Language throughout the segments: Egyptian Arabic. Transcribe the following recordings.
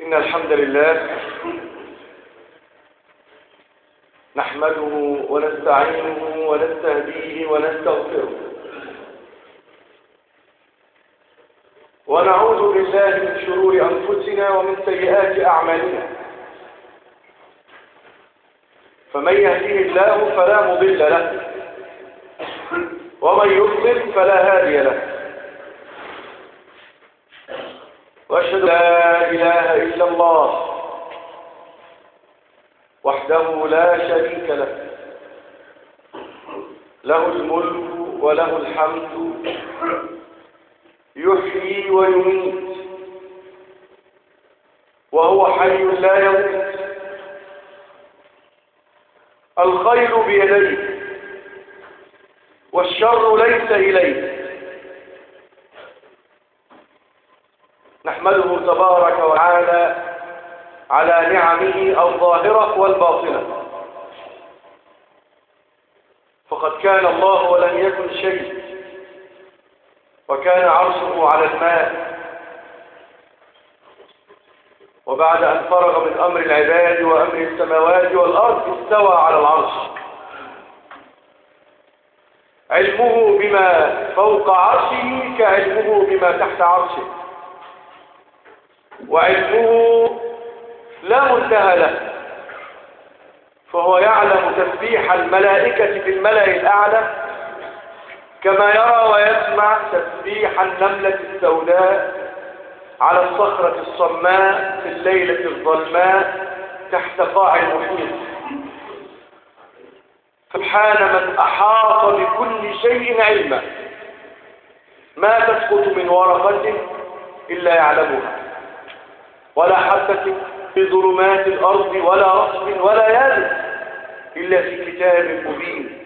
إن الحمد لله نحمده ونستعينه ونستهديه ونستغفره ونعوذ بالله من شرور أنفسنا ومن سيئات أعمالنا فمن يهديه الله فلا مضل له ومن يضلل فلا هادي له واشهد لا اله الا الله وحده لا شريك له له الملك وله الحمد يحيي ويميت وهو حي لا يموت الخير بيديه والشر ليس إليه نحمده تبارك وتعالى على نعمه الظاهرة والباطنة فقد كان الله ولم يكن شيء وكان عرشه على الماء وبعد أن فرغ من أمر العباد وأمر السماوات والأرض استوى على العرش علمه بما فوق عرشه كعلمه بما تحت عرشه وعلمه لا منتهى له فهو يعلم تسبيح الملائكة في الملأ الأعلى كما يرى ويسمع تسبيح النملة السوداء على الصخرة الصماء في الليلة الظلماء تحت قاع المحيط سبحان من أحاط بكل شيء علما ما تسقط من ورقة إلا يعلمها ولا حبة في ظلمات الأرض ولا رطب ولا يابس إلا في كتاب مبين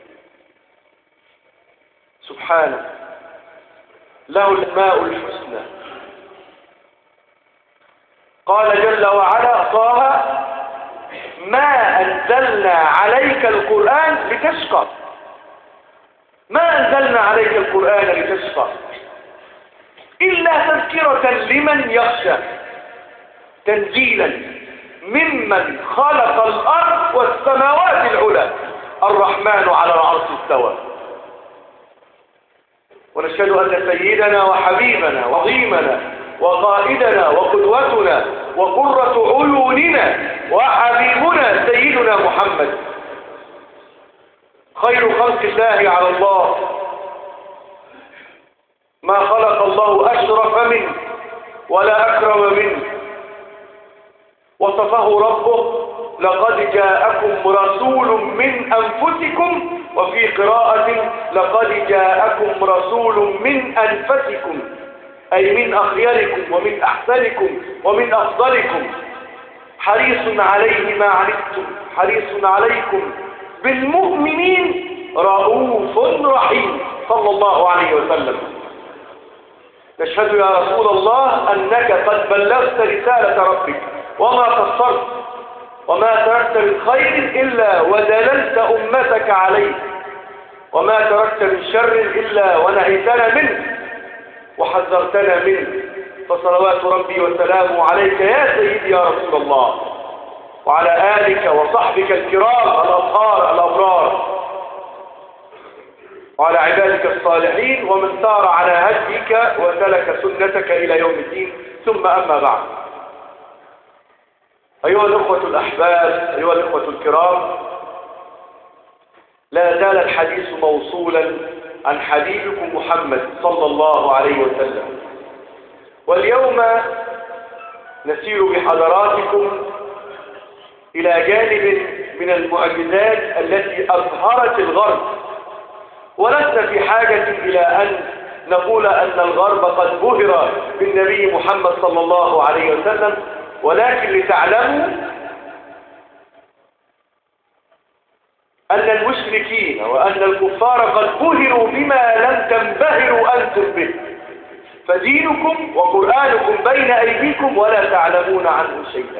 سبحانه له الأسماء الحسنى قال جل وعلا طه ما أنزلنا عليك القرآن لتشقى ما أنزلنا عليك القرآن لتشقى إلا تذكرة لمن يخشى تنزيلا ممن خلق الأرض والسماوات العلى الرحمن على العرش استوى ونشهد أن سيدنا وحبيبنا وعظيمنا وقائدنا وقدوتنا وقرة عيوننا وحبيبنا سيدنا محمد خير خلق الله على الله ما خلق الله أشرف منه ولا أكرم منه وصفه ربه لقد جاءكم رسول من أنفسكم وفي قراءة لقد جاءكم رسول من أنفسكم أي من أخيركم ومن أحسنكم ومن أفضلكم حريص عليه ما عنتم حريص عليكم بالمؤمنين رؤوف رحيم صلى الله عليه وسلم نشهد يا رسول الله أنك قد بلغت رسالة ربك وما قصرت وما تركت من خير إلا ودللت أمتك عليه وما تركت من شر إلا ونهيتنا منه وحذرتنا منه فصلوات ربي وسلامه عليك يا سيدي يا رسول الله وعلى آلك وصحبك الكرام الأطهار الأبرار وعلى عبادك الصالحين ومن سار على هديك وسلك سنتك إلى يوم الدين ثم أما بعد أيها الأخوة الأحباب أيها الأخوة الكرام لا زال الحديث موصولا عن حبيبكم محمد صلى الله عليه وسلم واليوم نسير بحضراتكم إلى جانب من المعجزات التي أظهرت الغرب ولسنا في حاجة إلى أن نقول أن الغرب قد بهر بالنبي محمد صلى الله عليه وسلم ولكن لتعلموا أن المشركين وأن الكفار قد بهروا بما لم تنبهروا أنتم به فدينكم وقرآنكم بين أيديكم ولا تعلمون عنه شيئا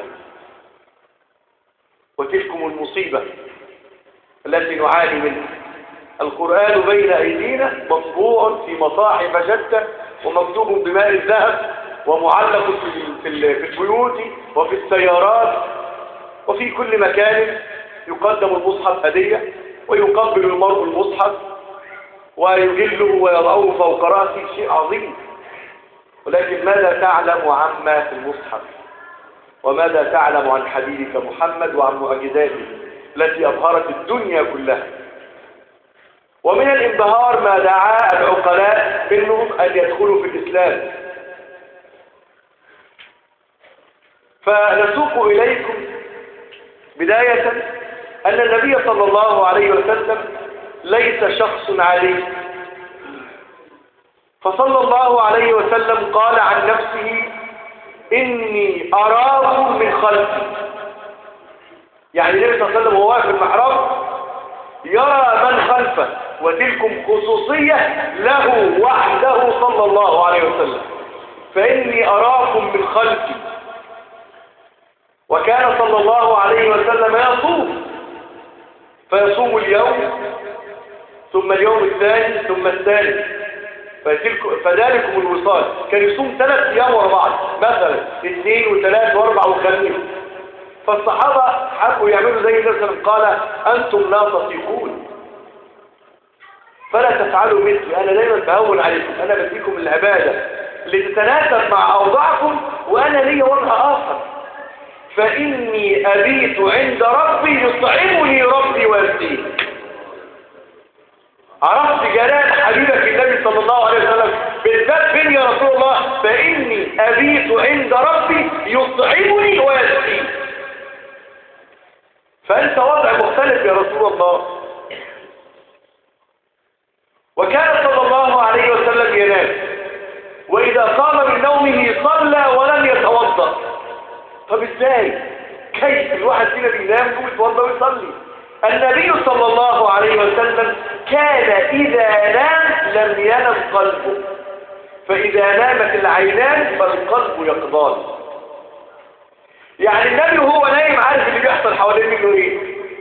وتلكم المصيبة التي نعاني منها القرآن بين أيدينا مطبوع في مصاحف شتى ومكتوب بماء الذهب ومعلق في البيوت وفي السيارات وفي كل مكان يقدم المصحف هدية ويقبل المرء المصحف ويجله ويضعه فوق رأسه شيء عظيم ولكن ماذا تعلم عما في المصحف وماذا تعلم عن حبيبك محمد وعن معجزاته التي أبهرت الدنيا كلها ومن الانبهار ما دعا العقلاء منهم أن يدخلوا في الإسلام فنسوق إليكم بداية أن النبي صلى الله عليه وسلم ليس شخص عليه فصلى الله عليه وسلم قال عن نفسه إني أراكم من خلفي يعني النبي صلى الله عليه وسلم وهو واقف في المحراب يرى من خلفه وتلكم خصوصية له وحده صلى الله عليه وسلم فإني أراكم من خلفي وكان صلى الله عليه وسلم يصوم فيصوم اليوم ثم اليوم الثاني ثم الثالث فذلكم الوصال كان يصوم ثلاث ايام ورا بعض مثلا اثنين وثلاث واربع وخميس فالصحابة حبوا يعملوا زي النبي قال انتم لا تطيقون فلا تفعلوا مثلي انا دايما بهون عليكم انا بديكم العبادة اللي تتناسب مع اوضاعكم وانا لي وضع اخر فاني ابيت عند ربي يطعمني ربي ويسقيني عرفت جلال حبيبك النبي صلى الله عليه وسلم بالذات فين يا رسول الله فإني أبيت عند ربي يطعمني ويسقيني فأنت وضع مختلف يا رسول الله وكان صلى الله عليه وسلم ينام وإذا قام من نومه صلى ولم يتوضأ طب ازاي كيف الواحد فينا بينام ويتوضأ ويصلي النبي صلى الله عليه وسلم كان إذا نام لم ينم قلبه فإذا نامت العينان فالقلب يقضان يعني النبي وهو نايم عارف اللي بيحصل حوالين منه ايه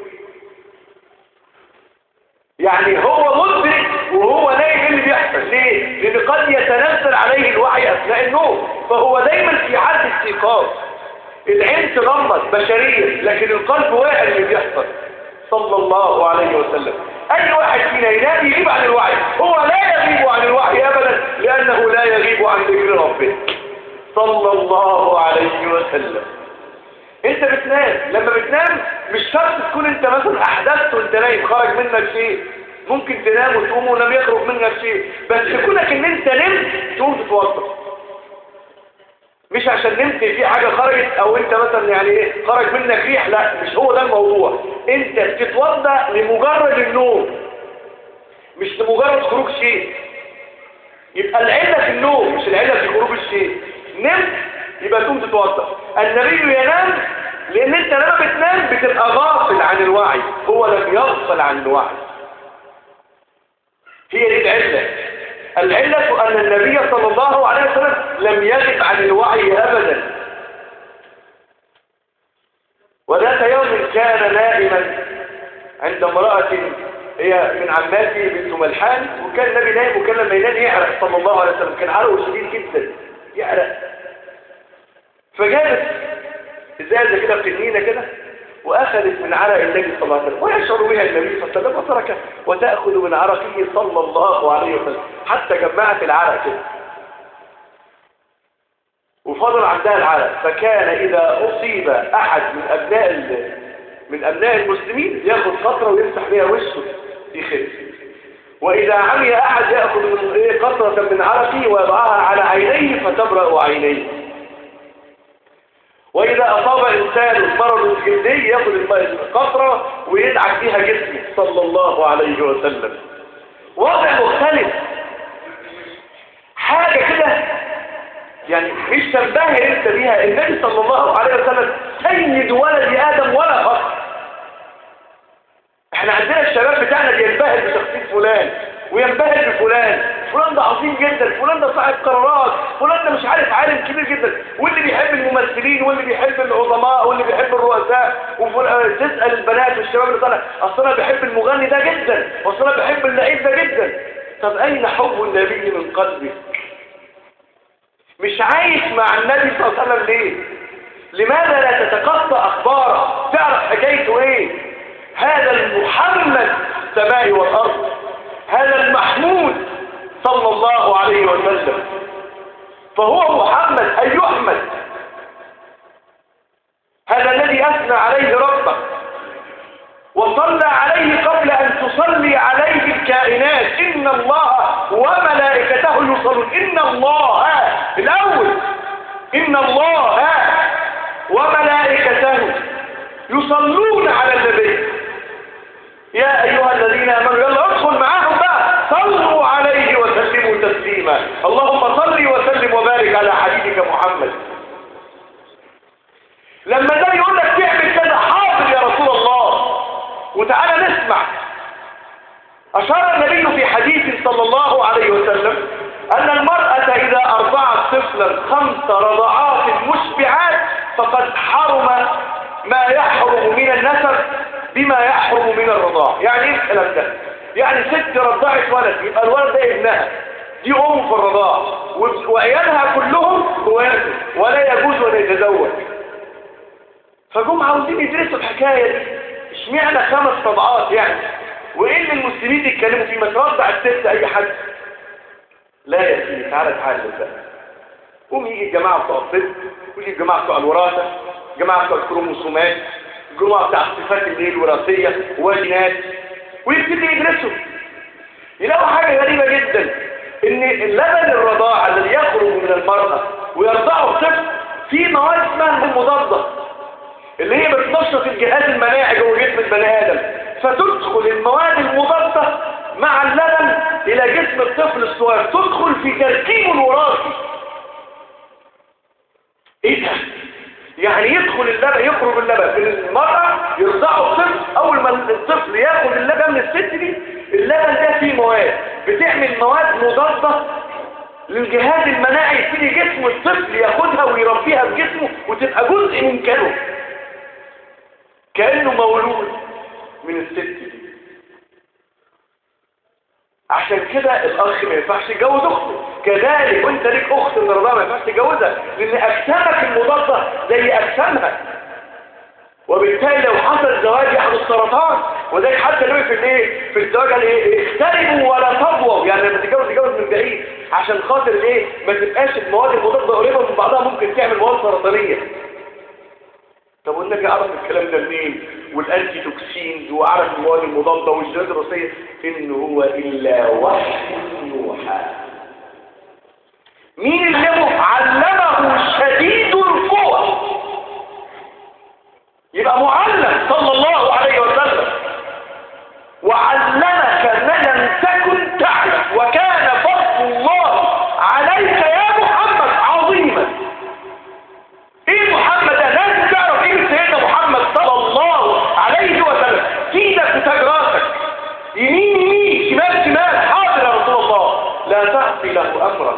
يعني هو مدرك وهو نايم ايه اللي بيحصل ليه لان قد يتنزل عليه الوعي اثناء النوم فهو دايما في حالة استيقاظ العين تغمض بشريا لكن القلب واقع اللي بيحصل صلى الله عليه وسلم أي واحد فينا ينام يغيب عن الوعي هو لا يغيب عن الوعي أبدا لأنه لا يغيب عن ذكر ربه صلى الله عليه وسلم انت بتنام لما بتنام مش شرط تكون انت مثلا احدثت وانت نايم خرج منك شيء ممكن تنام وتقوم ولم يخرج منك شيء بس كونك ان انت نمت تقوم تتوضا مش عشان نمت في حاجة خرجت او انت مثلا يعني ايه خرج منك ريح لا مش هو ده الموضوع انت بتتوضا لمجرد النوم مش لمجرد خروج شيء يبقى العلة في النوم مش العلة في خروج الشيء نمت يبقى تقوم تتوضا النبي ينام لان انت لما بتنام بتبقى غافل عن الوعي هو لم يغفل عن الوعي هي دي العلة العلة أن النبي صلى الله عليه وسلم لم يغب عن الوعي أبدا وذات يوم كان نائما عند امرأة هي من عماته بنت ملحان وكان النبي نايم وكان لما ينام يعرق صلى الله عليه وسلم كان عرقه شديد جدا يعرق فجابت ازازة كده بتنينة كده وأخذت من عرق النبي صلى الله عليه وسلم ويشعر بها النبي صلى الله عليه وسلم وتركه وتأخذ من عرقه صلى الله عليه وسلم حتى جمعت العرق كده وفضل عندها العرق فكان إذا أصيب أحد من أبناء من أبناء المسلمين يأخذ قطرة ويمسح بها وشه يخف وإذا عمي أحد يأخذ من قطرة من عرقه ويضعها على عينيه فتبرأ عينيه وإذا أصاب إنسان مرض جلدي يأخذ القطرة ويدعك بها جسمه صلى الله عليه وسلم وضع مختلف حاجة كده يعني مش تنبهر انت بيها النبي صلى الله عليه وسلم سيد ولد آدم ولا فقر احنا عندنا الشباب بتاعنا بينبهر بشخصية فلان وينبهر بفلان فلان ده عظيم جدا فلان ده صاحب قرارات فلان ده مش عارف عالم كبير جدا واللي بيحب الممثلين واللي بيحب العظماء واللي بيحب الرؤساء وتسأل البنات والشباب اللي طالع اصل انا بحب المغني ده جدا واصل انا بحب اللعيب ده جدا طب اين حب النبي من قلبك مش عايش مع النبي صلى الله عليه وسلم ليه لماذا لا تتقصى اخباره تعرف حكايته ايه هذا المحمد السماء والارض هذا المحمود صلى الله عليه وسلم فهو محمد اي يحمد هذا الذي اثنى عليه ربك وصلى عليه قبل أن تصلي عليه الكائنات إن الله وملائكته يصلون إن الله الأول إن الله وملائكته يصلون على النبي يا أيها الذين آمنوا يلا ادخل معاهم بقى صلوا عليه وسلموا تسليما اللهم صل وسلم وبارك على حبيبك محمد لما ده يقول لك تعمل كذا حاضر يا رسول الله وتعالى نسمع أشار النبي في حديث صلى الله عليه وسلم أن المرأة إذا أرضعت طفلا خمس رضعات مشبعات فقد حرم ما يحرم من النسب بما يحرم من الرضاع يعني ايه الكلام ده يعني ست رضعت ولد يبقى الولد ده ابنها دي ام في الرضاع وعيالها كلهم اخواته ولا يجوز ولا يتزوج فجم عاوزين يدرسوا الحكايه دي اشمعنى خمس طبعات يعني وايه اللي المسلمين يتكلموا فيه ما ترضع الست اي حد لا يا سيدي تعالى اتعلم بقى قوم يجي الجماعه بتوع الطب ويجي الجماعه بتوع الوراثه الجماعه بتوع الكروموسومات الجماعه بتاع الصفات اللي هي الوراثيه والجينات ويبتدي يدرسوا يلاقوا حاجه غريبه جدا ان اللبن الرضاعه الذي يخرج من المراه ويرضعه الطفل فيه مواد اسمها المضاده اللي هي بتنشط الجهاز المناعي جوه جسم البني ادم فتدخل المواد المضاده مع اللبن الى جسم الطفل الصغير تدخل في تركيبه الوراثي ايه ده يعني يدخل اللبن يخرج اللبن من المرأة يرضعه الطفل اول ما الطفل ياخد اللبن من الست دي اللبن ده فيه مواد بتعمل مواد مضاده للجهاز المناعي يبتدي جسم الطفل ياخدها ويربيها في جسمه وتبقى جزء من كانه كأنه مولود من الست دي عشان كده الأخ ما ينفعش يتجوز أخته كذلك وانت ليك أخت من الرضاعة ما ينفعش تتجوزها لأن أجسامك المضادة زي أجسامها وبالتالي لو حصل زواج يحدث السرطان وذلك حتى لو في الايه في الزواج قال ايه اختلفوا ولا تضووا يعني لما تتجوز تتجوز من بعيد عشان خاطر ايه ما تبقاش المواد المضاده قريبه من بعضها ممكن تعمل مواد سرطانيه طب والنبي عرف الكلام ده منين والانتي توكسينز وعرف المواد المضاده والجهاز الوراثيه ان هو الا وحي يوحى مين اللي علمه شديد القوى يبقى معلم صلى الله عليه وسلم وعلمك ما لم تكن تعلم وكان فضل الله عليك يا محمد عظيما ايه محمد ده لازم تعرف ايه سيدنا محمد صلى الله عليه وسلم ايدك وتاج راسك يمين يمين شمال شمال حاضر يا رسول الله لا تعصي له امرا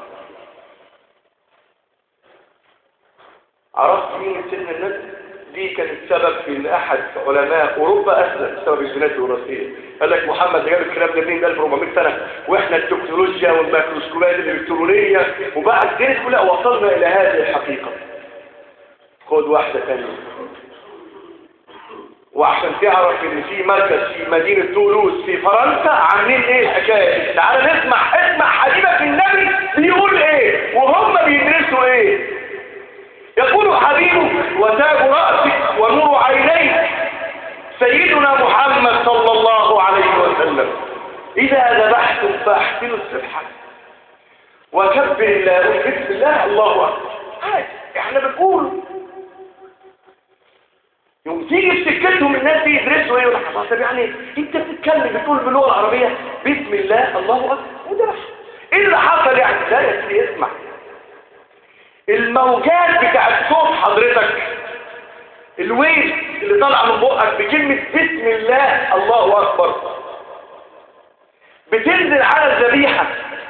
عرفت مين سيدنا النبي دي كانت سبب في ان احد علماء اوروبا اسلم بسبب الجينات الوراثيه قال لك محمد جاب الكلام ده منين 1400 سنه واحنا التكنولوجيا والميكروسكوبات الالكترونيه وبقى الدنيا كلها وصلنا الى هذه الحقيقه خد واحده ثانيه وعشان تعرف ان في مركز في مدينه تولوز في فرنسا عاملين ايه الحكايه تعال نسمع اسمع حبيبك النبي بيقول ايه وهم بيدرسوا ايه يقول حبيبك وتاج رأسك ونور عينيك سيدنا محمد صلى الله عليه وسلم إذا ذبحتم فأحسنوا الذبحة وكبر الله بسم الله الله أكبر عادي احنا بنقول يوم تيجي في سكتهم الناس دي يدرسوا ايه ولا طب يعني انت بتتكلم بتقول باللغه العربيه بسم الله الله اكبر وده ايه اللي حصل يعني لا يا سيدي اسمع الموجات بتاعت صوت حضرتك الويل اللي طالعه من بقك بكلمة بسم الله الله أكبر بتنزل على الذبيحة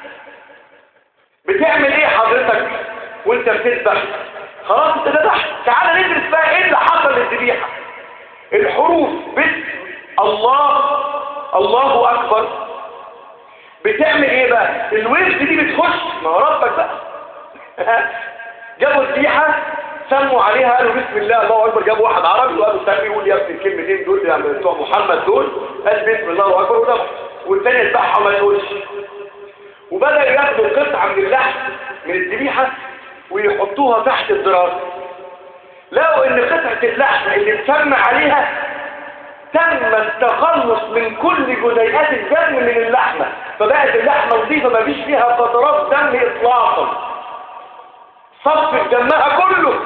بتعمل ايه حضرتك وانت بتذبح خلاص انت ذبحت تعال ندرس بقى ايه اللي حصل للذبيحة الحروف بسم الله الله أكبر بتعمل ايه بقى الويل دي بتخش ما هو ربك بقى جابوا الذبيحة سموا عليها قالوا بسم الله الله اكبر جابوا واحد عربي وقالوا سامي يقول يا ابني الكلمتين دول يعني بتوع محمد دول قال بسم الله الله اكبر وده والثاني يتبعها ما يقولش وبدأوا ياخدوا قطعة من اللحم من الذبيحة ويحطوها تحت الدراسة لقوا ان قطعة اللحم اللي اتسمى عليها تم التخلص من كل جزيئات الدم من اللحمة فبقت اللحمة نظيفة ما فيش فيها قطرات دم اطلاقا صفت دمها كله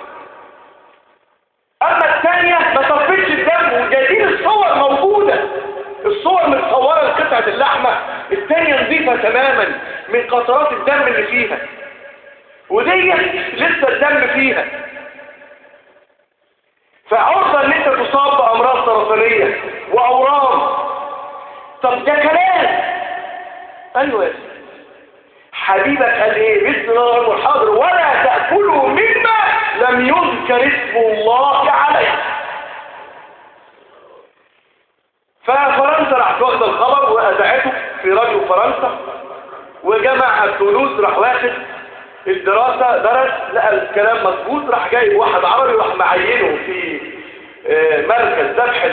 اما الثانية ما صفتش الدم وجايبين الصور موجودة الصور متصورة لقطعة اللحمة الثانية نظيفة تماما من قطرات الدم اللي فيها ودي لسه الدم فيها فعرضة ان انت تصاب بامراض سرطانية واورام طب ده كلام ايوه يا سيدي حبيبك قال ايه بسم الله الرحمن الحاضر ولا تأكلوا مما لم يذكر اسم الله عليه ففرنسا راح واخد الخبر واذاعته في راديو فرنسا وجمع الفلوس راح واخد الدراسة درس لقى الكلام مظبوط راح جايب واحد عربي راح معينه في مركز ذبح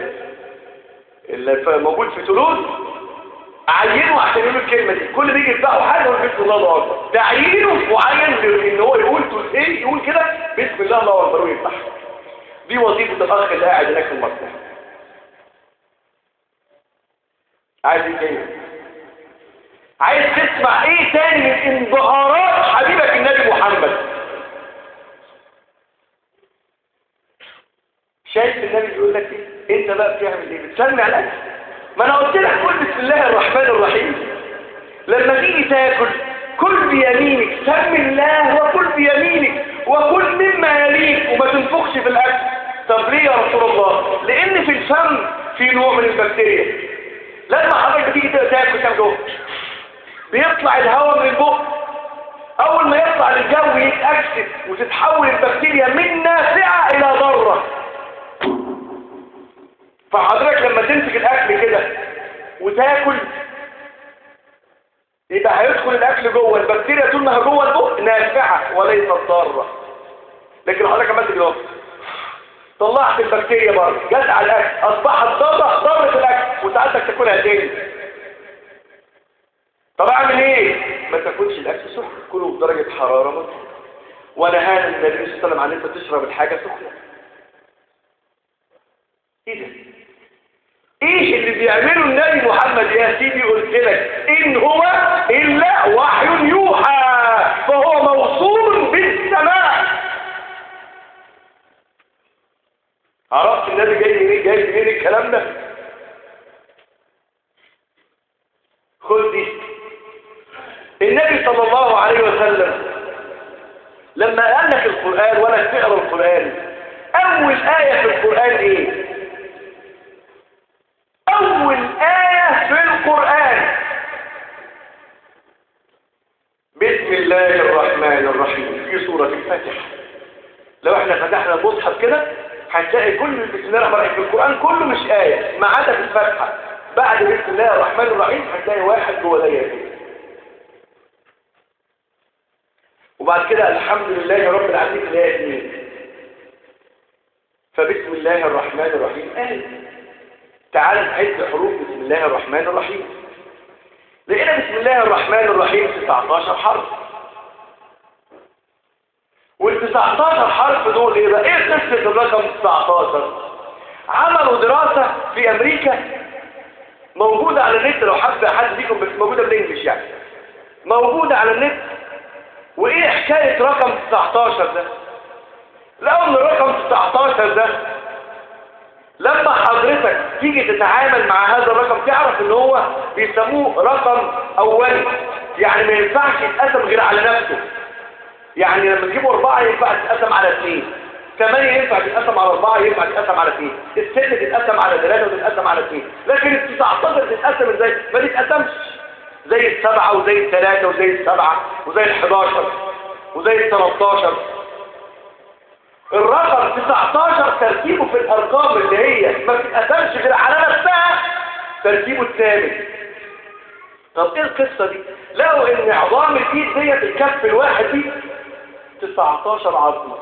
اللي موجود في تولوز عينه عشان يقول الكلمة دي كل بيجي يتبعوا حاجة يقول بسم الله الله أكبر تعيينه معين ان هو يقول ايه يقول كده بسم الله الله أكبر ويفتح دي وظيفة الأخ اللي قاعد هناك في المصنع عايز ايه تاني عايز تسمع ايه تاني من انبهارات حبيبك النبي محمد شايف النبي بيقول لك ايه انت بقى بتعمل ايه بتسمع الاكل ما انا قلت لك قول بسم الله الرحمن الرحيم لما تيجي تاكل كل بيمينك سم الله وكل بيمينك وكل مما يليك وما تنفخش في الاكل طب ليه يا رسول الله لان في الفم في نوع من البكتيريا لما حضرتك بتيجي تاكل تعمل جوه بيطلع الهواء من البق اول ما يطلع للجو يتاكسد وتتحول البكتيريا من نافعه الى ضاره فحضرتك لما تمسك الاكل كده وتاكل يبقى هيدخل الاكل جوه البكتيريا طول ما هي جوه البق نافعه وليست ضاره لكن حضرتك عملت كده طلعت البكتيريا بره جت على الاكل اصبحت ضاره ضاره الاكل وساعتك تاكلها تاني طب اعمل ايه ما تاكلش الاكل سخن كله بدرجه حراره مظبوطه ونهانا النبي صلى الله عليه وسلم عن انت تشرب الحاجه سخنه ايه ده ايه اللي بيعمله النبي محمد يا سيدي قلت لك ان هو الا وحي يوحى فهو موصول بالسماء عرفت النبي جاي منين جاي منين الكلام ده خد دي النبي صلى الله عليه وسلم لما قال لك القرآن ولا تقرأ القرآن أول آية في القرآن إيه؟ أول آية في القرآن بسم الله الرحمن الرحيم في سورة الفاتحة لو احنا فتحنا المصحف كده هتلاقي كل بسم الله الرحمن الرحيم في القرآن كله مش آية ما عدا في الفاتحة بعد بسم الله الرحمن الرحيم هتلاقي واحد جوه دايره كده وبعد كده الحمد لله رب العالمين اللي هي اثنين فبسم الله الرحمن الرحيم آية تعال نعد حروف بسم الله الرحمن الرحيم لقينا بسم الله الرحمن الرحيم 19 حرف وال 19 حرف دول ايه بقى ايه قصه الرقم 19 عملوا دراسه في امريكا موجوده على النت لو حد حد فيكم بس موجوده بالانجلش يعني موجوده على النت وايه حكايه رقم 19 ده لقوا ان رقم 19 ده لما حضرتك تيجي تتعامل مع هذا الرقم تعرف ان هو بيسموه رقم اولي يعني ما ينفعش يتقسم غير على نفسه يعني لما تجيبوا اربعة ينفع تتقسم على اثنين ثمانية ينفع تتقسم على اربعة ينفع تتقسم على اثنين الست تتقسم على ثلاثة وتتقسم على اثنين لكن ال 19 تتقسم ازاي ما تتقسمش زي السبعة وزي الثلاثة وزي السبعة وزي ال 11 وزي ال 13 الرقم 19 ترتيبه في الارقام اللي هي ما بتتقسمش غير على نفسها ترتيبه الثامن طب ايه القصة دي لقوا ان عظام الايد ديت الكف الواحد دي 19 عظمة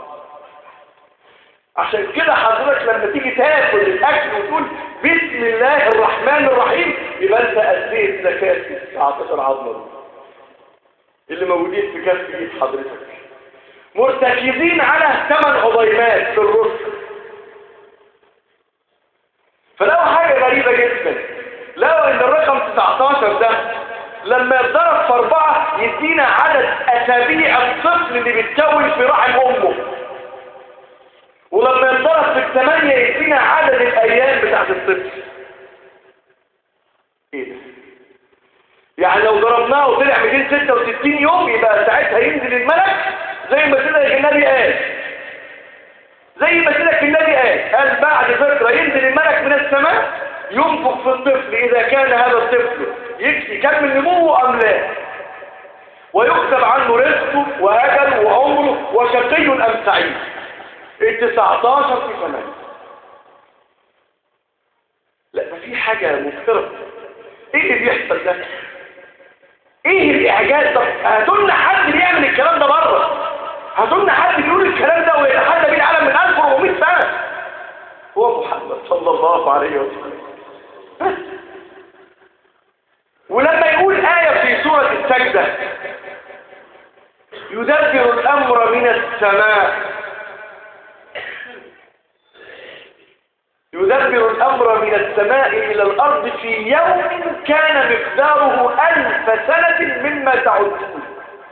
عشان كده حضرتك لما تيجي تاكل الاكل وتقول بسم الله الرحمن الرحيم يبقى انت اديت زكاة 19 عظمة دي اللي موجودين في كف ايد حضرتك مرتكزين على ثمان عظيمات في الرسل فلقوا حاجة غريبة جدا لقوا ان الرقم 19 ده لما يتضرب في اربعة يدينا عدد اسابيع الطفل اللي بيتكون في رحم امه ولما يتضرب في الثمانية يدينا عدد الايام بتاعت الطفل ايه ده يعني لو ضربناه وطلع 266 يوم يبقى ساعتها ينزل الملك زي ما كده النبي قال زي ما كده النبي قال قال بعد فترة ينزل الملك من السماء ينفق في الطفل إذا كان هذا الطفل يكمل نموه أم لا ويكتب عنه رزقه وأجله وعمره وشقي أم سعيد التسعتاشر في ثمانية لا ما في حاجة مفترضة ايه اللي بيحصل ده ايه الاعجاز ده هاتولنا حد بيعمل الكلام ده بره هاتولنا حد بيقول الكلام ده ويتحدى بيه العالم من 1400 سنة هو محمد صلى الله عليه وسلم ولما يقول آية في سورة السجدة يدبر الأمر من السماء يدبر الأمر من السماء إلى الأرض في يوم كان مقداره ألف سنة مما تعدون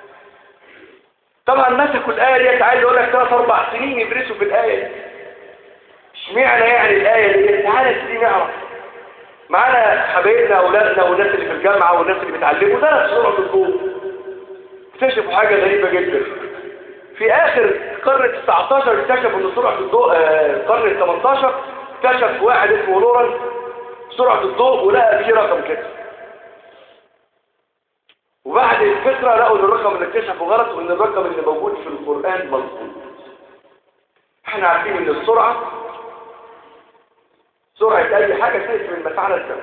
طبعا مسكوا الآية دي عايز أقول لك ثلاث أربع سنين يدرسوا في الآية دي اشمعنى يعني الآية دي تعالى سيدي نعرف معانا حبايبنا أولادنا والناس اللي في الجامعة والناس اللي بيتعلموا درس سورة الضوء اكتشفوا حاجة غريبة جدا في آخر القرن ال 19 اكتشفوا ان سرعة الضوء القرن ال 18 اكتشف واحد اسمه لورنس سرعة الضوء ولقى فيه رقم كده وبعد الفترة لقوا ان الرقم اللي اكتشفه غلط وان الرقم اللي موجود في القرآن مظبوط احنا عارفين ان السرعة سرعة اي حاجة تقسم المسافة الزمن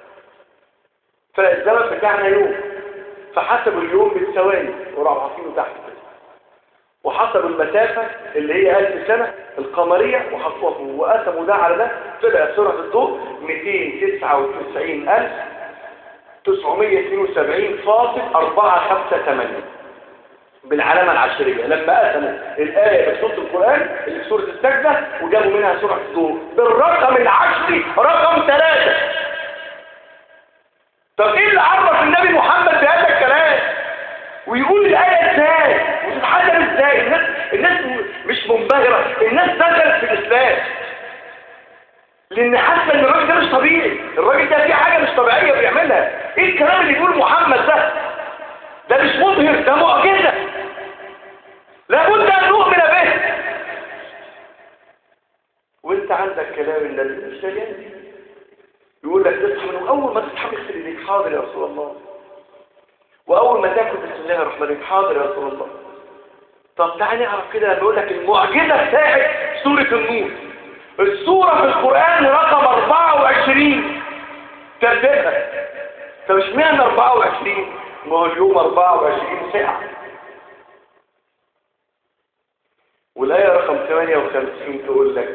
فالزمن بتاعنا يوم فحسبوا اليوم بالثواني وراحوا حاطينه تحت كده وحسبوا المسافة اللي هي 1000 سنة القمرية وحطوها فوق وقسموا ده على ده طلع سرعة الضوء 299,972.458 بالعلامة العشرية لما قسموا الآية بصوت القرآن اللي في سورة السجدة وجابوا منها سرعة الضوء بالرقم العشري رقم ثلاثة طب ايه اللي عرف النبي محمد بهذا الكلام ويقول الآية ازاي وتتحدث ازاي الناس, الناس مش منبهرة الناس دخلت في الإسلام لأن حاسة ان الراجل ده مش طبيعي الراجل ده فيه حاجة مش طبيعية بيعملها ايه الكلام اللي يقول محمد ده ده مش مبهر ده معجزة لابد أن نؤمن به وانت عندك كلام النبي مش لاقي يقول لك تصحى من اول ما تصحى اغسل ايديك حاضر يا رسول الله واول ما تاكل بسم الله الرحمن الرحيم حاضر يا رسول الله طب تعالى نعرف كده بيقول لك المعجزه بتاعت سوره النور السوره في القران رقم 24 ترتيبها طب اشمعنى 24 ما هو اليوم 24 ساعه والايه رقم 58 تقول لك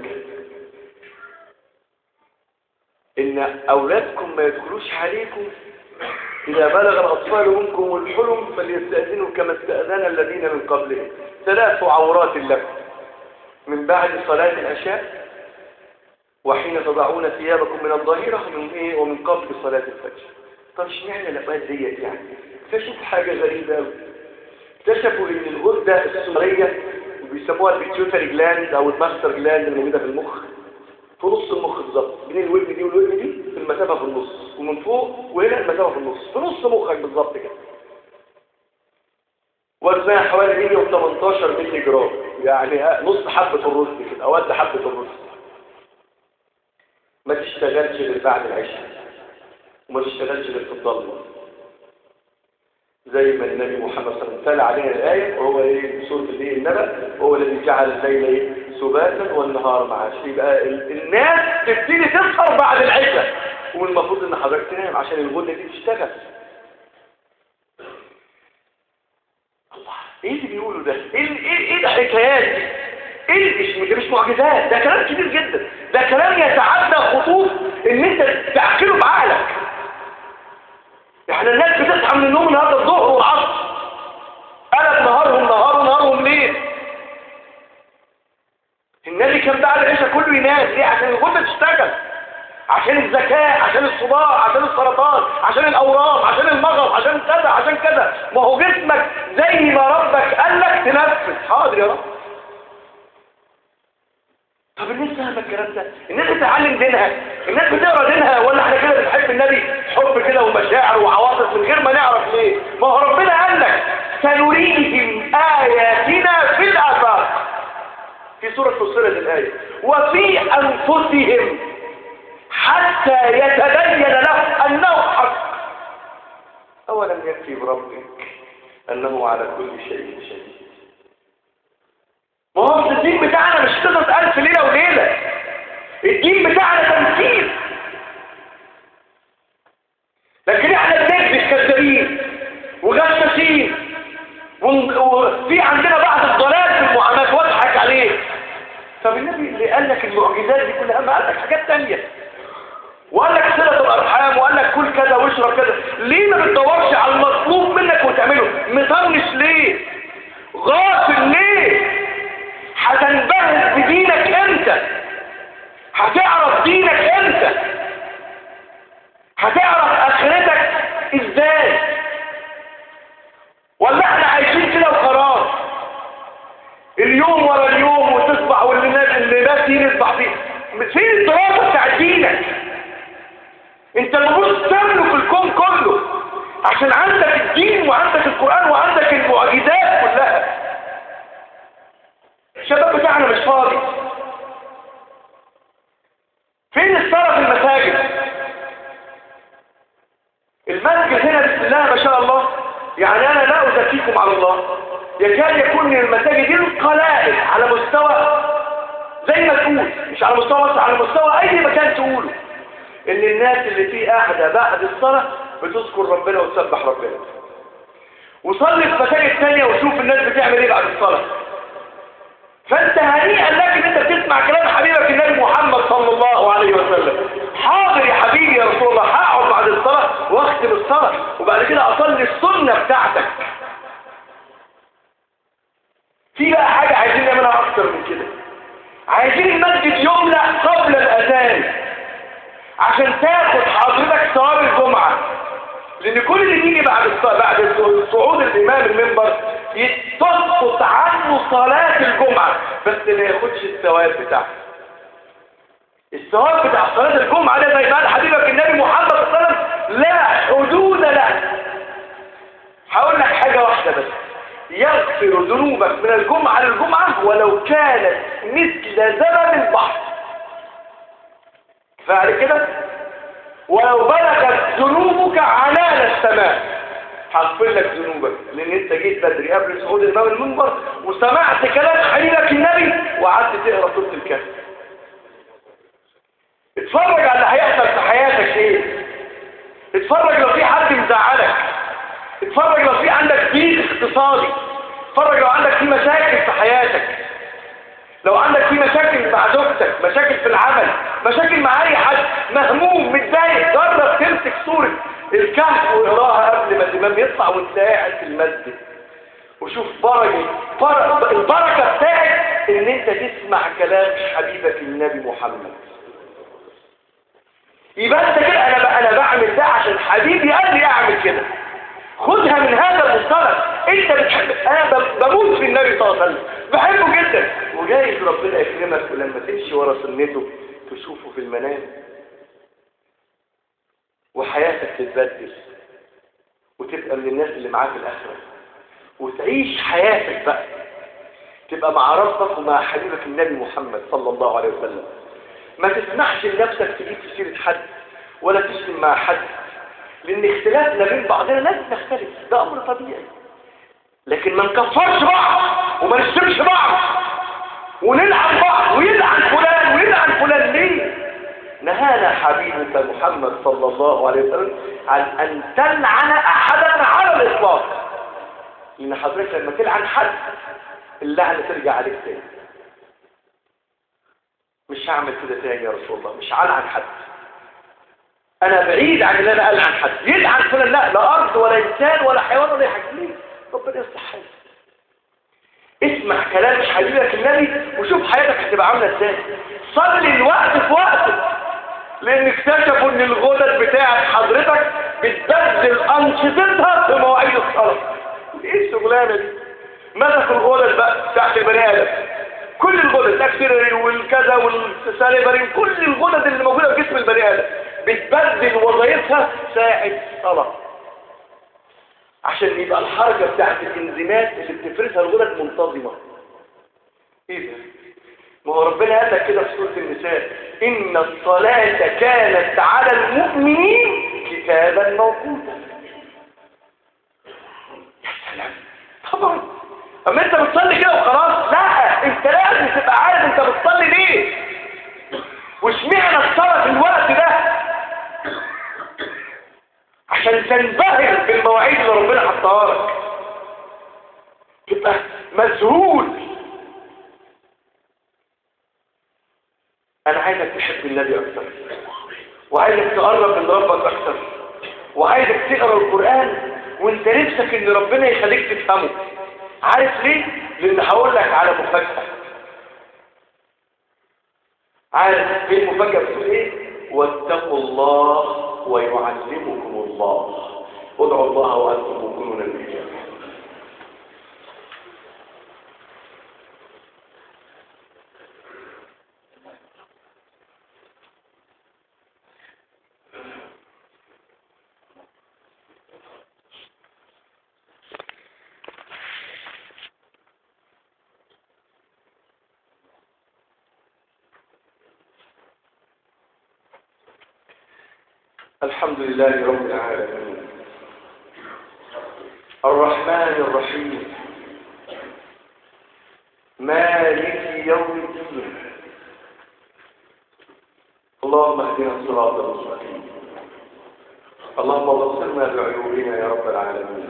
ان اولادكم ما يدخلوش عليكم اذا بلغ الاطفال منكم الحلم فليستاذنوا كما استاذن الذين من قبلهم ثلاث عورات لكم من بعد صلاه العشاء وحين تضعون ثيابكم من الظهيره من ايه ومن قبل صلاه الفجر طب اشمعنى الاوقات ديت يعني اكتشفوا حاجه غريبه قوي اكتشفوا ان الغده السريه وبيسموها البيتيوتري جلاند او الماستر جلاند اللي موجوده في المخ في نص المخ بالظبط بين الودن دي والودن دي في المسافة في النص ومن فوق وهنا المسافة في النص في نص مخك بالظبط كده وزنها حوالي 118 مللي جرام يعني نص حبة الرز كده او قد حبة الرز ما تشتغلش غير بعد العشاء وما تشتغلش غير في الضلمة زي ما النبي محمد صلى الله عليه وسلم تلا علينا الآية وهو ايه سورة الايه النبأ هو الذي جعل الليل ايه سباتا والنهار معاش يبقى الناس تبتدي تسهر بعد العشاء والمفروض ان حضرتك تنام عشان الغده دي تشتغل ده ايه ايه ايه الحكايات دي ايه مش مش معجزات ده كلام كبير جدا ده كلام يتعدى خطوط ان انت تعقله بعقلك احنا الناس بتصحى من النوم النهارده الظهر والعصر قلب نهارهم نهار ونهارهم ليل النبي كان بعد العشاء كله ينام ليه عشان الغده تشتغل عشان الذكاء عشان الصداع عشان السرطان عشان الاورام عشان المغص عشان كذا عشان كذا ما هو جسمك زي ما ربك قال لك تنفذ حاضر يا رب طب الناس فاهمه الكلام ده الناس بتتعلم دينها الناس بتقرا دينها ولا احنا كده بنحب النبي حب كده ومشاعر وعواطف من غير ما نعرف ليه ما هو ربنا قال لك سنريهم اياتنا في الافاق في سوره فصلت الايه وفي انفسهم حتى يتبين له انه حق اولم يكفي بربك انه على كل شيء شهيد ما هو الدين بتاعنا مش قصص ألف ليلة وليلة الدين بتاعنا تمثيل لكن احنا بنكذب كذابين وغشاشين وفي عندنا بعض الضلال في المعاملات واضحك عليه طب النبي اللي قال لك المعجزات دي كلها ما قال لك حاجات تانية وقال لك صلة الأرحام وقال لك كل كذا واشرب كذا ليه ما بتدورش على المطلوب منك وتعمله مطنش ليه غافل ليه هتنبهر بدينك امتى هتعرف دينك امتى هتعرف اخرتك ازاي ولا احنا عايشين كده وخلاص اليوم ورا اليوم وتصبح واللي ناس اللي ناس يصبح فيه فين الدراسه بتاعت دينك انت المفروض تملك الكون كله عشان عندك الدين وعندك القران وعندك المعجزات كلها الشباب بتاعنا مش فاضي فين الصلاة في المساجد المسجد هنا بسم الله ما شاء الله يعني انا لا ازكيكم على الله يكاد يكون من المساجد القلائل على مستوى زي ما تقول مش على مستوى مصر على مستوى اي مكان تقوله ان الناس اللي فيه قاعده بعد الصلاه بتذكر ربنا وتسبح ربنا وصلي في مساجد ثانيه وشوف الناس بتعمل ايه بعد الصلاه فانت هنيئا لك ان انت بتسمع كلام حبيبك النبي محمد صلى الله عليه وسلم حاضر يا حبيبي يا رسول الله هقعد بعد الصلاه واختم الصلاه وبعد كده اصلي السنه بتاعتك في بقى حاجه عايزين نعملها اكتر من كده عايزين المسجد يملأ قبل الاذان عشان تاخد حضرتك ثواب الجمعه لان كل اللي بيجي بعد بعد صعود الامام المنبر تسقط عنه صلاة الجمعة بس ما ياخدش الثواب بتاعها الثواب بتاع صلاة الجمعة ده زي ما قال حبيبك النبي محمد صلى الله عليه وسلم لا حدود له هقول لك حاجة واحدة بس يغفر ذنوبك من الجمعة للجمعة ولو كانت مثل زمن البحر فعل كده ولو بلغت ذنوبك عنان السماء هغفر لك ذنوبك لان انت جيت بدري قبل صعود الامام المنبر وسمعت كلام حبيبك النبي وقعدت تقرا سوره الكهف اتفرج على اللي هيحصل في حياتك ايه اتفرج لو في حد مزعلك اتفرج لو في عندك ضيق اقتصادي اتفرج لو عندك في مشاكل في حياتك لو عندك في مشاكل مع زوجتك مشاكل في العمل مشاكل مع اي حد مهموم متضايق جرب تمسك صوره الكهف واقراها قبل ما الامام يطلع وانت قاعد في المسجد وشوف بركه البركه بتاعت ان انت تسمع كلام حبيبك النبي محمد يبقى انت كده انا انا بعمل ده عشان حبيبي قال لي اعمل كده خدها من هذا المنطلق انت بتحب انا بموت في النبي صلى الله عليه وسلم بحبه جدا وجايز ربنا يكرمك ولما تمشي ورا سنته تشوفه في المنام وحياتك تتبدل وتبقى من الناس اللي معاك الاخره وتعيش حياتك بقى تبقى مع ربك ومع حبيبك النبي محمد صلى الله عليه وسلم ما تسمحش لنفسك تجيب في سيره حد ولا تشتم مع حد لان اختلافنا بين بعضنا لازم نختلف ده امر طبيعي لكن ما نكفرش بعض وما نشتمش بعض ونلعن بعض ويلعن فلان ويلعن فلان ليه نهانا حبيبك محمد صلى الله عليه وسلم عن ان تلعن احدا على الاطلاق لان حضرتك لما تلعن حد اللعنه ترجع عليك تاني مش هعمل كده تاني يا رسول الله مش هلعن حد انا بعيد عن ان انا العن حد يلعن فلان لا لا ارض ولا انسان ولا حيوان ولا حاجه ليه ربنا يصلح حالك اسمع كلام حبيبك النبي وشوف حياتك هتبقى عامله ازاي صلي الوقت في وقته لان اكتشفوا ان الغدد بتاعت حضرتك بتبدل انشطتها في مواعيد الصلاه ايه الشغلانه دي مسك الغدد بقى بتاعت البني ادم كل الغدد الاكسيري والكذا والساليبري كل الغدد اللي موجوده في جسم البني ادم بتبدل وظائفها ساعه الصلاه عشان يبقى الحركه بتاعت الانزيمات اللي بتفرزها الغدد منتظمه ايه ده ما هو ربنا قال لك كده في سوره النساء ان الصلاه كانت على المؤمنين كتابا موقوتا يا سلام طبعا اما انت بتصلي كده وخلاص لا انت لازم تبقى عارف انت بتصلي ليه واشمعنى الصلاه في الوقت ده عشان تنبهر بالمواعيد اللي ربنا حطها لك تبقى مذهول انا عايزك تحب النبي اكتر وعايزك تقرب من ربك اكتر وعايزك تقرا القران وانت نفسك ان ربنا يخليك تفهمه عارف ليه لان هقول لك على مفاجاه عارف ايه المفاجاه بتقول ايه واتقوا الله ويعلمكم الله ادعوا الله وانتم موقنون بالاجابه الحمد لله رب العالمين الرحمن الرحيم مالك يوم الدين اللهم اهدنا الصراط المستقيم اللهم بصرنا بعيوبنا يا رب العالمين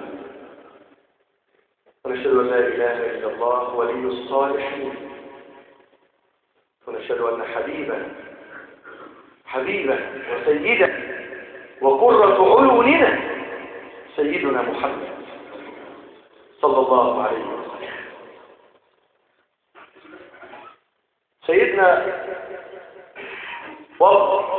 ونشهد ان لا اله الا الله ولي الصالحين ونشهد ان حبيبا حبيبا وسيدا وقرة عيوننا سيدنا محمد صلى الله عليه وسلم سيدنا وقت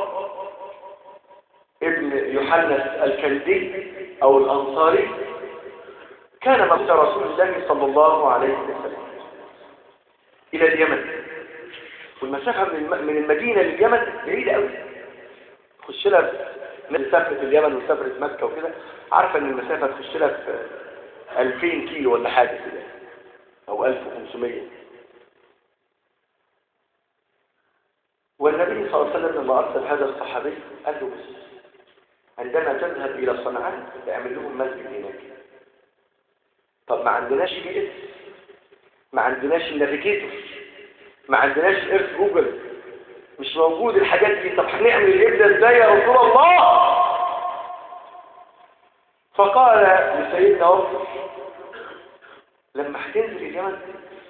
ابن يوحنس الكلدي او الانصاري كان مبت رسول الله صلى الله عليه وسلم الى اليمن والمسافة من المدينة لليمن بعيدة قوي خش لها من سافرت اليمن وسافرت مكة وكده عارفة ان المسافة تخش لها في 2000 كيلو ولا حاجة كده او 1500 والنبي صلى الله عليه وسلم لما ارسل هذا الصحابي قال له بس عندما تذهب الى صنعاء اعمل لهم مسجد هناك طب ما عندناش جي اس ما عندناش النافيجيتور ما عندناش ايرث جوجل مش موجود الحاجات دي طب هنعمل الابن ازاي يا رسول الله فقال لسيدنا وفر لما هتنزل اليمن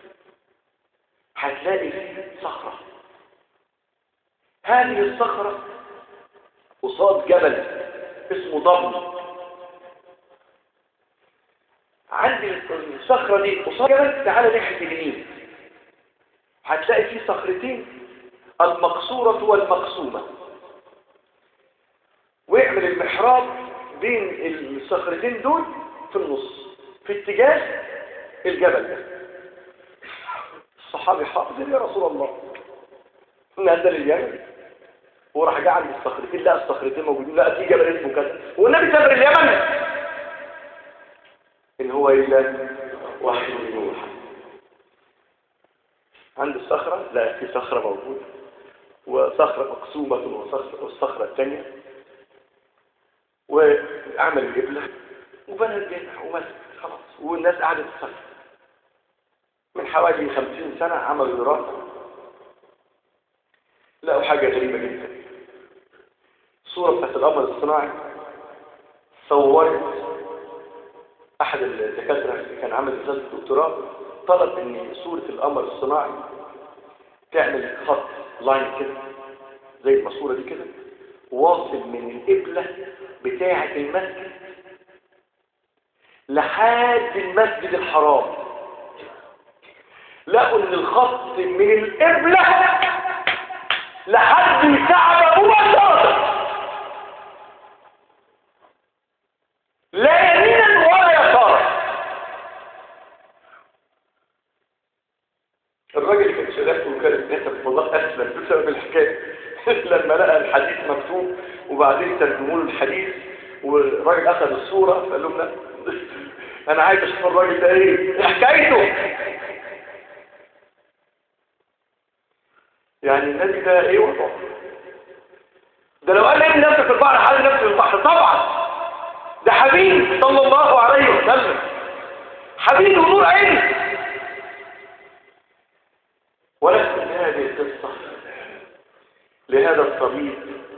هتلاقي فيه صخرة هذه الصخرة قصاد جبل اسمه ضم عندي الصخرة دي قصاد جبل تعالى ناحية اليمين هتلاقي فيه صخرتين المقصورة والمقسومة واعمل المحراب بين الصخرتين دول في النص في اتجاه الجبل ده الصحابي حافظ يا رسول الله نزل اليمن وراح جه عند الصخرتين لا الصخرتين موجودين لا في جبل اسمه كذا والنبي سافر اليمن ان هو الا وحي يوحى عند الصخرة لا في صخرة موجودة وصخرة مقسومة وصخرة والصخرة الثانية وعمل القبلة وبنى الجامع ومسك خلاص والناس قعدت تصلي من حوالي خمسين سنة عملوا دراسة لقوا حاجة غريبة جدا صورة بتاعت القمر الصناعي صورت احد الدكاتره اللي كان عامل رساله الدكتوراه طلب ان صوره القمر الصناعي تعمل خط لاين كده زي الماسوره دي كده واصل من القبله بتاعه المسجد لحد المسجد الحرام لقوا ان الخط من القبله لحد الكعبه مباشره لا يمينا ولا يسارا الراجل كان شغال في وكاله نسب والله اسلم بسبب الحكايه لما لقى الحديث مكتوب وبعدين ترجموا له الحديث والراجل اخذ الصوره فقال لهم لا انا عايز اشوف الراجل ده ايه حكايته يعني النبي ده ايه وضعه ده لو قال لي نفسك في البحر حال نفسي في البحر طبعا ده حبيب صلى الله عليه وسلم حبيب ونور عين ولكن هذه القصة لهذا الطبيب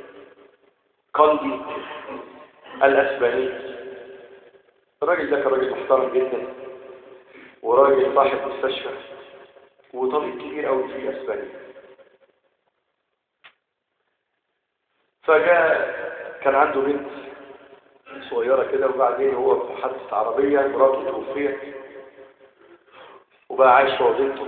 قلبي الأسباني الراجل ده كان راجل محترم جدا وراجل صاحب مستشفى وطبيب كبير قوي في اسبانيا فجاء كان عنده بنت صغيرة كده وبعدين هو في حادثة عربية مراته توفيت وبقى عايش هو بنته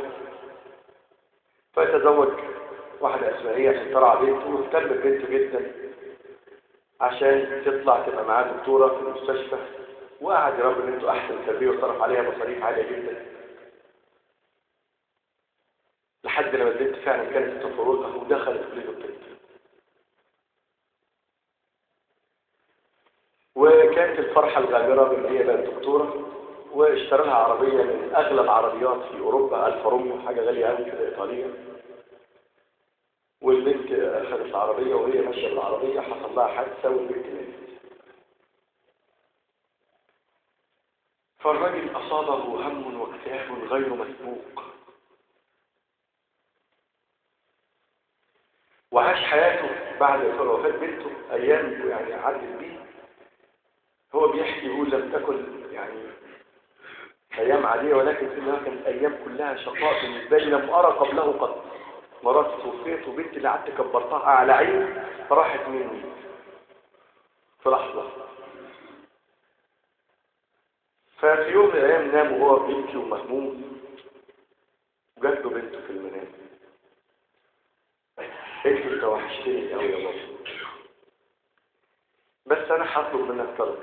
فتزوج واحدة أسبانية عشان ترعى بنته واهتم ببنته جدا عشان تطلع تبقى معاه دكتورة في المستشفى وقعد يربي بنته أحسن تربية وصرف عليها مصاريف عالية جدا لحد لما البنت فعلا كانت تفرقها ودخلت كلية الطب وكانت الفرحة الغامرة بان هي بقت دكتورة واشترى لها عربية من أغلى العربيات في أوروبا ألفا روميو حاجة غالية قوي كده إيطالية والبنت أخذت العربية وهي ماشية بالعربية حصل لها حادثة والبنت ماتت فالرجل أصابه هم واكتئاب غير مسبوق وعاش حياته بعد وفاة بنته أيام يعني عدت بيه هو بيحكي يقول لم تكن يعني أيام عادية ولكن إنها كانت أيام كلها شقاء بالنسبة لي لم أرى قبله قط مرات توفيت وبنتي اللي قعدت كبرتها على عيني راحت مني في لحظة ففي يوم من الأيام نام وهو بيبكي ومهموم وجات له بنته في المنام قلت له انت وحشتني قوي يا بابا بس انا هطلب منك طلب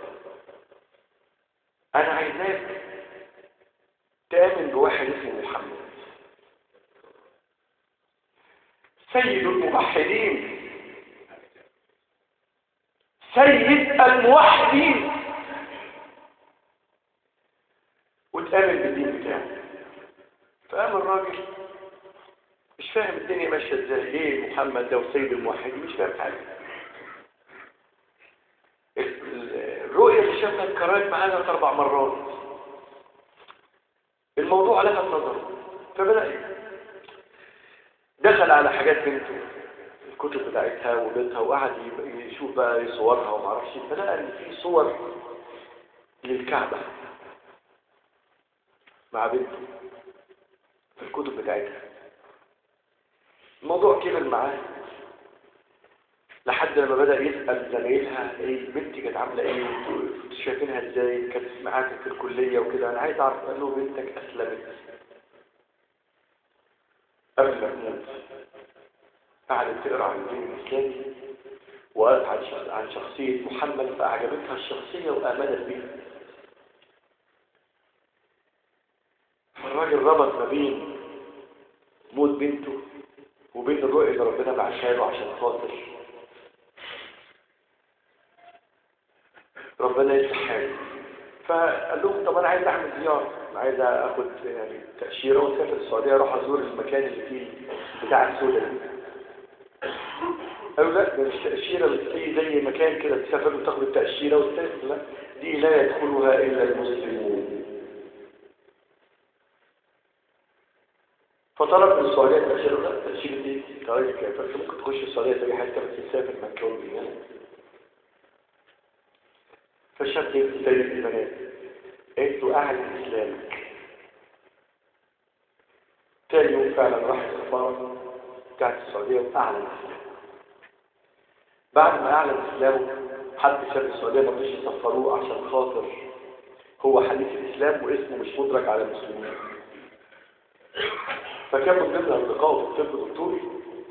انا عايزاك تامن بواحد اسمه محمد سيد الموحدين سيد الموحدين وتآمن بالدين بتاعه فقام الراجل مش فاهم الدنيا ماشيه ازاي ايه محمد ده وسيد الموحدين مش فاهم حاجه الرؤيه اللي شافها اتكررت معانا ثلاث اربع مرات الموضوع لفت نظره فبدا دخل على حاجات بنته الكتب بتاعتها وبيتها وقعد يشوف بقى صورها وما اعرفش فلقى ان في صور للكعبه مع بنته في الكتب بتاعتها الموضوع كبر معاه لحد لما بدأ يسأل زمايلها ايه بنتي كانت عاملة ايه كنتوا شايفينها ازاي كانت معاك في الكلية وكده انا عايز اعرف قال له بنتك اسلمت قبل ما تموت قعدت تقرا عن الدين الاسلامي وقالت عن شخ- عن شخصية محمد فأعجبتها الشخصية وآمنت بها الراجل ربط ما بين موت بنته وبين الرؤية اللي ربنا بعتها له عشان خاطر ربنا يصلح حاله فقال لهم طب انا عايز اعمل زياره انا عايز اخد يعني تاشيره واسافر السعوديه اروح ازور المكان اللي فيه بتاع السودا دي قالوا لا ده مش تاشيره بتيجي زي مكان كده تسافر وتاخد التاشيره وتسافر لا دي لا يدخلها الا المسلمون فطلب من السعوديه تاشيره لا تاشيره دي انت راجل كافر ممكن تخش السعوديه تلاقي حته بس تسافر مكان بيها فالشاب زي البنات قالت له اعلن اسلامك تاني يوم فعلا راح السفاره بتاعت السعوديه واعلن اسلامه بعد ما اعلن اسلامه حد شاف السعوديه ما رضيش يسفروه عشان خاطر هو حديث الاسلام واسمه مش مدرك على المسلمين فكان من ضمن اصدقائه في الطب دكتور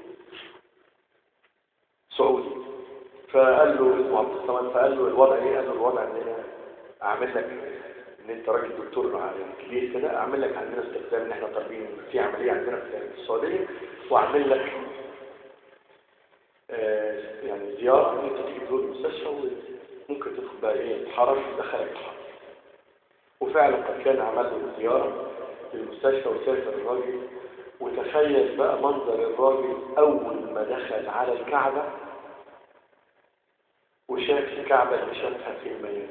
سعودي فقال له اسمه عبد الصمد فقال له الوضع ايه؟ قال له الوضع ان انا اعمل لك ان انت راجل دكتور يعني كبير كده اعمل لك عندنا استخدام ان احنا طالبين في عمليه عندنا في السعوديه واعمل لك آه يعني زياره ان انت تيجي تزور المستشفى وممكن تدخل بقى ايه الحرم دخلك الحرم وفعلا قد كان عمل له زياره للمستشفى وسافر الراجل وتخيل بقى منظر الراجل اول ما دخل على الكعبه وشاف الكعبة اللي شافها في المياه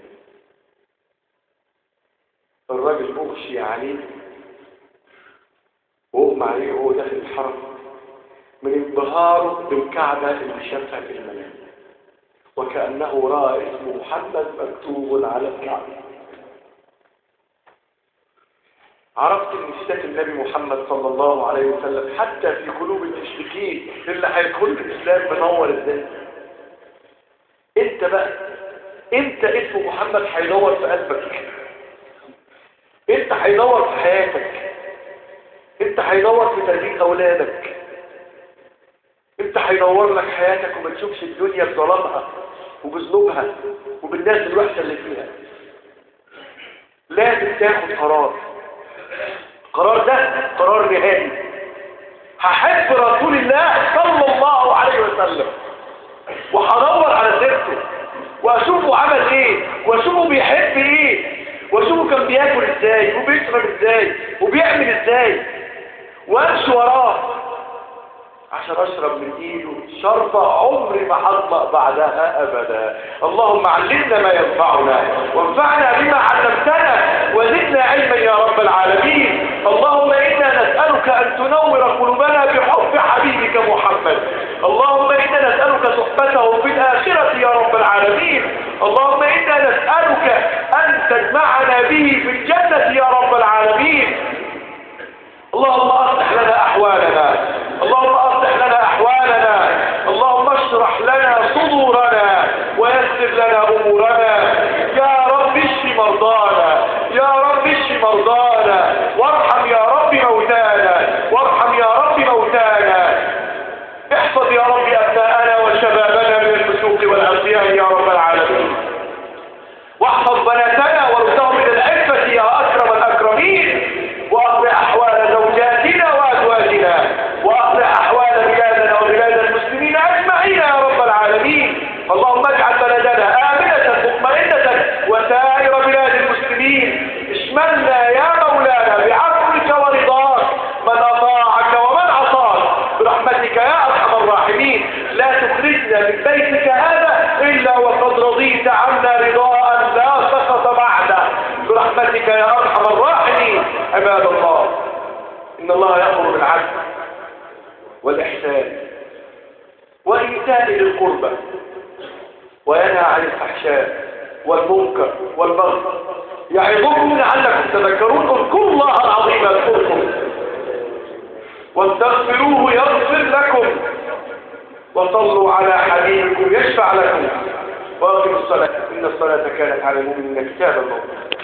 الراجل أغشي عليه وأغمى عليه وهو داخل الحرم من انبهاره بالكعبة اللي شافها في المياه وكأنه رأى اسم محمد مكتوب على الكعبة عرفت ان اشتاك النبي محمد صلى الله عليه وسلم حتى في قلوب المشركين اللي هيدخل الاسلام منور ازاي انت بقى انت اسم محمد هيدور في قلبك انت هيدور في حياتك انت هيدور في تربيه اولادك انت هيدور لك حياتك وما تشوفش الدنيا بظلامها وبذنوبها وبالناس الوحشه اللي فيها لازم تاخد قرار القرار ده قرار نهائي هحب رسول الله صلى الله عليه وسلم وهدور على سيرته واشوفه عمل ايه واشوفه بيحب ايه واشوفه كان بياكل ازاي وبيشرب ازاي وبيعمل ازاي وامشي وراه عشان اشرب من ايده شربة عمري ما هطلع بعدها ابدا اللهم علمنا ما ينفعنا وانفعنا بما علمتنا وزدنا علما يا رب العالمين اللهم انا نسألك ان تنور قلوبنا بحب حبيبك محمد اللهم انا نسألك صحبته في الاخرة يا رب العالمين اللهم انا نسألك ان تجمعنا به في الجنة يا رب العالمين اللهم اصلح لنا احوالنا اللهم اصلح لنا احوالنا اللهم اشرح لنا صدورنا ويسر لنا امورنا يا رب اشف مرضانا يا رب اشف مرضانا وارحم يا رب موتانا وارحم يا رب موتانا احفظ يا رب ابناءنا وشبابنا من الفسوق والعصيان يا رب العالمين واحفظ بناتنا وارزقهم من العفة يا اكرم الاكرمين واصلح احوال زوجاتنا وازواجنا واصلح احوال بلادنا وبلاد المسلمين اجمعين يا رب العالمين اللهم اجعل بلدنا امنه مطمئنه وسائر بلاد المسلمين اشملنا يا مولانا بعفوك ورضاك من اطاعك ومن عصاك برحمتك يا ارحم الراحمين لا تخرجنا من بيتك هذا الا وقد رضيت عنا رضاء لا سخط بعده برحمتك يا ارحم الراحمين عباد الله ان الله يامر بالعدل والاحسان وايتاء ذي القربى وينهى عن الفحشاء والمنكر والبغي يعظكم لعلكم تذكرون اذكروا الله العظيم يذكركم واستغفروه يغفر لكم وصلوا على حبيبكم يشفع لكم واقموا الصلاه ان الصلاه كانت على المؤمنين كتابا موقوتا